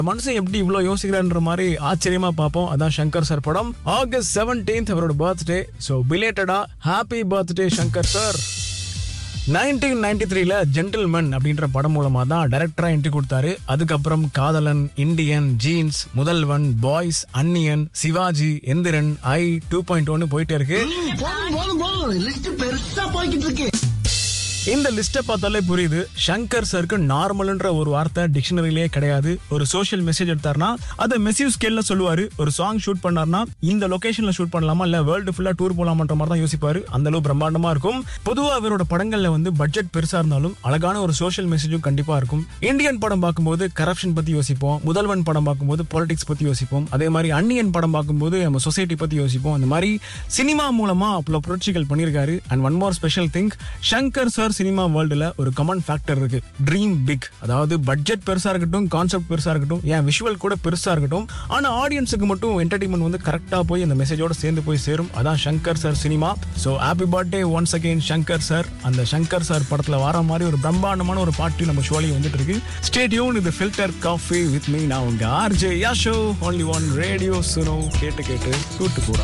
மனுஷன் எப்படி இவ்வளவு யோசிக்கிறான்ற மாதிரி ஆச்சரியமா பார்ப்போம் அதான் சங்கர் சார் படம் ஆகஸ்ட் செவன்டீன்த் அவரோட பர்த்டே ஸோ பிலேட்டடா happy birthday Shankar sir nineteen ninety த்ரீல ஜென்டில்மேன் அப்படின்ற படம் மூலமா தான் டைரக்டரா என்ட்ரி கொடுத்தாரு அதுக்கப்புறம் Kadhalan Indian Jeans Mudhalvan Boys Anniyan Sivaji Enthiran I two point ஒன்னு போயிட்டே இருக்கு போதும் போதும் போதும் லிஸ்ட் பெருசா போய்கிட்டு இருக்கு இந்த லிஸ்ட்டை பார்த்தாலே புரியுது சங்கர் சருக்கு நார்மல்ன்ற ஒரு வார்த்தை டிக்ஷனரியிலே கிடையாது ஒரு சோஷியல் மெசேஜ் எடுத்தாருன்னா அதை மெசிவ் ஸ்கேல்ல சொல்லுவாரு ஒரு சாங் ஷூட் பண்ணார்னா இந்த லொகேஷன்ல ஷூட் பண்ணலாமா இல்ல வேர்ல்டு ஃபுல்லா டூர் போலாமான்ற மாதிரி தான் யோசிப்பாரு அந்த அளவு பிரம்மாண்டமா இருக்கும் பொதுவா அவரோட படங்கள்ல வந்து பட்ஜெட் பெருசா இருந்தாலும் அழகான ஒரு சோஷியல் மெசேஜும் கண்டிப்பா இருக்கும் இந்தியன் படம் பார்க்கும்போது கரப்ஷன் பத்தி யோசிப்போம் முதல்வன் படம் பார்க்கும்போது பாலிடிக்ஸ் பத்தி யோசிப்போம் அதே மாதிரி அன்னியன் படம் பார்க்கும்போது நம்ம சொசைட்டி பத்தி யோசிப்போம் அந்த மாதிரி சினிமா மூலமா அவ்வளோ புரட்சிகள் பண்ணியிருக்காரு and one more special thing Shankar sir cinema வேர்ல்டுல ஒரு கமன் ஃபேக்டர் இருக்கு ட்ரீம் பிக் அதாவது பட்ஜெட் பெருசா இருக்கட்டும் கான்செப்ட் பெருசா இருக்கட்டும் ஏன் விஷுவல் கூட பெருசா இருக்கட்டும் ஆனா ஆடியன்ஸுக்கு மட்டும் என்டர்டைன்மெண்ட் வந்து கரெக்டா போய் அந்த மெசேஜோட சேர்ந்து போய் சேரும் அதான் Shankar sir cinema so happy birthday once again Shankar sir அந்த சங்கர் சார் படத்துல வர மாதிரி ஒரு பிரம்மாண்டமான ஒரு பாட்டு நம்ம ஷோலையும் வந்துட்டு இருக்கு ஸ்டேடியோன் இது ஃபில்டர் காஃபி வித் மீ நான் உங்க RJ Yasho only one radio சுனோ கேட்டு கேட்டு கூட்டு போறோம்